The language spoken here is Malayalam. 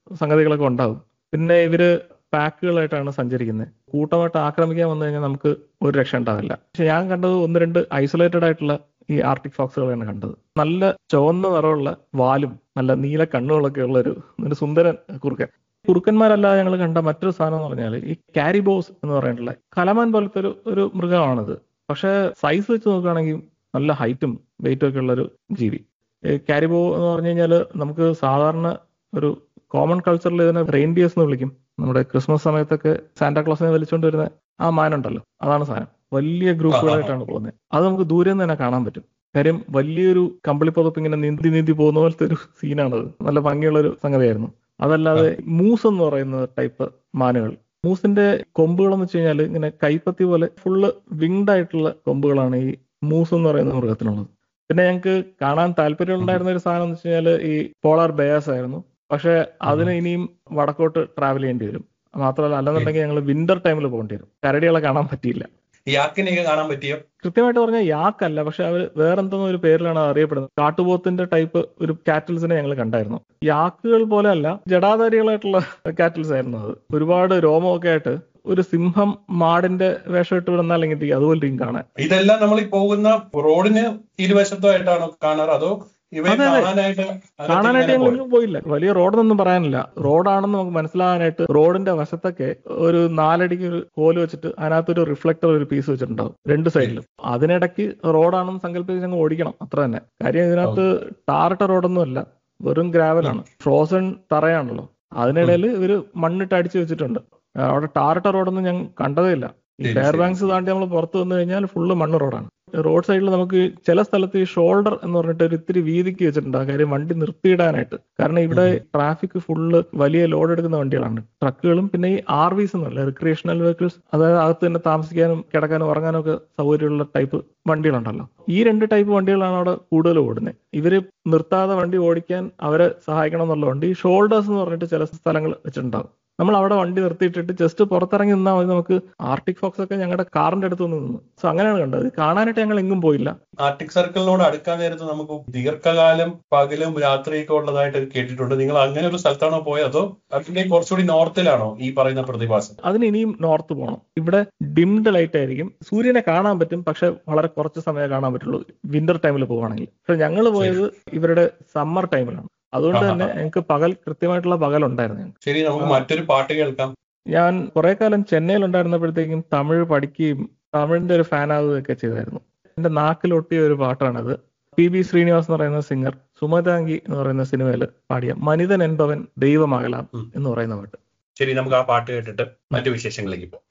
സംഗതികളൊക്കെ ഉണ്ടാവും പിന്നെ ഇവര് പാക്കുകളായിട്ടാണ് സഞ്ചരിക്കുന്നത് കൂട്ടമായിട്ട് ആക്രമിക്കാൻ വന്നു കഴിഞ്ഞാൽ നമുക്ക് ഒരു രക്ഷ ഉണ്ടാവില്ല പക്ഷെ ഞാൻ കണ്ടത് ഒന്ന് രണ്ട് ഐസൊലേറ്റഡ് ആയിട്ടുള്ള ഈ ആർട്ടിക് ഫോക്സുകളാണ് കണ്ടത് നല്ല ചുവന്ന നിറമുള്ള വാലും നല്ല നീല കണ്ണുകളൊക്കെ ഉള്ള ഒരു ഒരു സുന്ദരൻ കുറുക്കൻ കുറുക്കന്മാരല്ലാതെ ഞങ്ങൾ കണ്ട മറ്റൊരു സാധനം എന്ന് പറഞ്ഞാൽ ഈ കാരിബോസ് എന്ന് പറഞ്ഞിട്ടുള്ള കലമാൻ പോലത്തെ ഒരു ഒരു മൃഗമാണിത് പക്ഷെ സൈസ് വെച്ച് നോക്കുകയാണെങ്കിൽ നല്ല ഹൈറ്റും വെയിറ്റും ഒക്കെ ഉള്ള ഒരു ജീവി കാരിബോ എന്ന് പറഞ്ഞു കഴിഞ്ഞാൽ നമുക്ക് സാധാരണ ഒരു കോമൺ കൾച്ചറിൽ ഇതിനെ റെയിൻഡിയേഴ്സ് എന്ന് വിളിക്കും നമ്മുടെ ക്രിസ്മസ് സമയത്തൊക്കെ സാന്റാക്ലോസിനെ വലിച്ചുകൊണ്ട് വരുന്ന ആ മാനുണ്ടല്ലോ അതാണ് സാധനം വലിയ ഗ്രൂപ്പുകളായിട്ടാണ് പോകുന്നത് അത് നമുക്ക് ദൂരെ നിന്ന് തന്നെ കാണാൻ പറ്റും കാര്യം വലിയൊരു കമ്പിളിപ്പുതപ്പ് ഇങ്ങനെ നീന്തി നീന്തി പോകുന്ന പോലത്തെ ഒരു സീനാണത് നല്ല ഭംഗിയുള്ള ഒരു സംഗതിയായിരുന്നു അതല്ലാതെ മൂസ് എന്ന് പറയുന്ന ടൈപ്പ് മാനുകൾ മൂസിന്റെ കൊമ്പുകളെന്ന് വെച്ച് കഴിഞ്ഞാൽ ഇങ്ങനെ കൈപ്പത്തി പോലെ ഫുള്ള് വിങ്ഡ് ആയിട്ടുള്ള കൊമ്പുകളാണ് ഈ മൂസ് എന്ന് പറയുന്ന മൃഗത്തിനുള്ളത് പിന്നെ ഞങ്ങൾക്ക് കാണാൻ താല്പര്യം ഉണ്ടായിരുന്ന ഒരു സാധനം എന്ന് വെച്ച് കഴിഞ്ഞാൽ ഈ പോളാർ ബേസ് ആയിരുന്നു പക്ഷെ അതിന് ഇനിയും വടക്കോട്ട് ട്രാവൽ ചെയ്യേണ്ടി വരും മാത്രമല്ല അല്ലെന്നുണ്ടെങ്കിൽ ഞങ്ങൾ വിന്റർ ടൈമിൽ പോകേണ്ടി വരും കരടികളെ കാണാൻ പറ്റിയില്ല യാക്കിനെയൊക്കെ കാണാൻ പറ്റിയോ കൃത്യമായിട്ട് പറഞ്ഞാൽ യാക്കല്ല പക്ഷെ അവർ വേറെന്തോ ഒരു പേരിലാണ് അത് അറിയപ്പെടുന്നത് കാട്ടുപോത്തിന്റെ ടൈപ്പ് ഒരു കാറ്റിൽസിനെ ഞങ്ങൾ കണ്ടായിരുന്നു യാക്കുകൾ പോലെ അല്ല ജടാധാരികളായിട്ടുള്ള കാറ്റിൽസ് ആയിരുന്നു അത് ഒരുപാട് രോമമൊക്കെ ആയിട്ട് ഒരു സിംഹം മാടിന്റെ വേഷം ഇട്ട് വിടുന്ന അല്ലെങ്കിൽ അതുപോലെ ഇരിക്കും കാണാൻ ഇതെല്ലാം നമ്മൾ ഈ പോകുന്ന റോഡിന് ഇരുവശത്തായിട്ടാണോ കാണാറ് അതോ ഇവയെ അതെ, അതെ. കാണാനായിട്ട് കാണാനായിട്ട് അകത്ത് ഞങ്ങൾ ഇങ്ങനെ എങ്ങും പോയില്ല വലിയ റോഡൊന്നും പറയാനില്ല റോഡാണെന്ന് നമുക്ക് മനസ്സിലാകാനായിട്ട് റോഡിന്റെ വശത്തൊക്കെ ഒരു നാലടിക്ക് ഒരു കോല് വെച്ചിട്ട് അതിനകത്തൊരു റിഫ്ലക്ടർ ഒരു പീസ് വെച്ചിട്ടുണ്ടാവും രണ്ട് സൈഡിലും അതിനിടയ്ക്ക് റോഡാണെന്ന് സങ്കല്പിച്ച് ഞങ്ങൾ ഓടിക്കണം അത്ര തന്നെ കാര്യം ഇതിനകത്ത് ടാറിട്ട റോഡൊന്നും അല്ല വെറും ഗ്രാവലാണ് ഫ്രോസൺ തറയാണല്ലോ അതിനിടയിൽ ഇവര് മണ്ണിട്ട് അടിച്ചു വെച്ചിട്ടുണ്ട് അവിടെ ടാറിട്ട റോഡൊന്നും ഞാൻ കണ്ടതേ ഇല്ല ഈ ശരി, ഫെയർ ശരി. ബാങ്ക്സ് താണ്ടി നമ്മൾ പുറത്ത് വന്നു കഴിഞ്ഞാൽ ഫുള്ള് മണ്ണ് റോഡാണ് റോഡ് സൈഡിൽ നമുക്ക് ചില സ്ഥലത്ത് ഈ ഷോൾഡർ എന്ന് പറഞ്ഞിട്ട് ഒരു ഇത്തിരി വീതിക്ക് വെച്ചിട്ടുണ്ട് ആ കാര്യം വണ്ടി നിർത്തിയിടാനായിട്ട് കാരണം ഇവിടെ ട്രാഫിക് ഫുള്ള് വലിയ ലോഡ് എടുക്കുന്ന വണ്ടികളാണ് ട്രക്കുകളും പിന്നെ ഈ ആർ വിസ് എന്നല്ല റിക്രിയേഷണൽ വെഹിക്കിൾസ് അതായത് അകത്ത് തന്നെ താമസിക്കാനും കിടക്കാനും ഉറങ്ങാനും ഒക്കെ സൗകര്യമുള്ള ടൈപ്പ് വണ്ടികളുണ്ടല്ലോ ഈ രണ്ട് ടൈപ്പ് വണ്ടികളാണ് അവിടെ കൂടുതൽ ഓടുന്നത് ഇവര് നിർത്താതെ വണ്ടി ഓടിക്കാൻ അവരെ സഹായിക്കണം എന്നുള്ളതുകൊണ്ട് ഈ ഷോൾഡേഴ്സ് എന്ന് പറഞ്ഞിട്ട് ചില സ്ഥലങ്ങൾ വെച്ചിട്ടുണ്ടാകും നമ്മൾ അവിടെ വണ്ടി നിർത്തിയിട്ടിട്ട് ജസ്റ്റ് പുറത്തിറങ്ങി നിന്നാൽ മതി നമുക്ക് ആർട്ടിക് ഫോക്സ് ഒക്കെ ഞങ്ങളുടെ കാറിന്റെ അടുത്ത് വന്ന് നിന്നു സോ അങ്ങനെയാണ് കണ്ടത് കാണാനായിട്ട് ഞങ്ങൾ എങ്ങും പോയില്ല ആർട്ടിക് സർക്കിളിനോട് അടുക്കാൻ നേരത്ത് നമുക്ക് ദീർഘകാലം പകലും രാത്രിയൊക്കെ ഉള്ളതായിട്ട് കേട്ടിട്ടുണ്ട് നിങ്ങൾ അങ്ങനെ ഒരു സ്ഥലത്താണോ പോയത് അതോ അതിന്റെ കുറച്ചുകൂടി നോർത്തിലാണോ ഈ പറയുന്ന പ്രതിഭാസം അതിന് ഇനിയും നോർത്ത് പോകണം ഇവിടെ ഡിംഡ് ലൈറ്റ് ആയിരിക്കും സൂര്യനെ കാണാൻ പറ്റും പക്ഷെ വളരെ കുറച്ച് സമയമേ കാണാൻ പറ്റുള്ളൂ വിന്റർ ടൈമിൽ പോവുകയാണെങ്കിൽ പക്ഷെ ഞങ്ങൾ പോയത് ഇവരുടെ സമ്മർ ടൈമിലാണ് അതുകൊണ്ട് ആഹാ. തന്നെ ഞങ്ങൾക്ക് പകൽ കൃത്യമായിട്ടുള്ള പകൽ ഉണ്ടായിരുന്നു ഞങ്ങൾക്ക് ശരി നമുക്ക് മറ്റൊരു പാട്ട് കേൾക്കാം ഞാൻ കുറെ കാലം ചെന്നൈയിൽ ഉണ്ടായിരുന്നപ്പോഴത്തേക്കും തമിഴ് പഠിക്കുകയും തമിഴിന്റെ ഒരു ഫാൻ ആവുകയൊക്കെ ചെയ്തായിരുന്നു എന്റെ നാക്കിലൊട്ടിയ ഒരു പാട്ടാണത് പി ബി ശ്രീനിവാസ് എന്ന് പറയുന്ന സിംഗർ സുമതാംഗി എന്ന് പറയുന്ന സിനിമയിൽ പാടിയ മനിതൻ என்பവൻ ദൈവമാകലാം ഉം. എന്ന് പറയുന്ന പാട്ട് ശരി നമുക്ക് ആ പാട്ട് കേട്ടിട്ട് മറ്റു വിശേഷങ്ങളിലേക്ക് പോകാം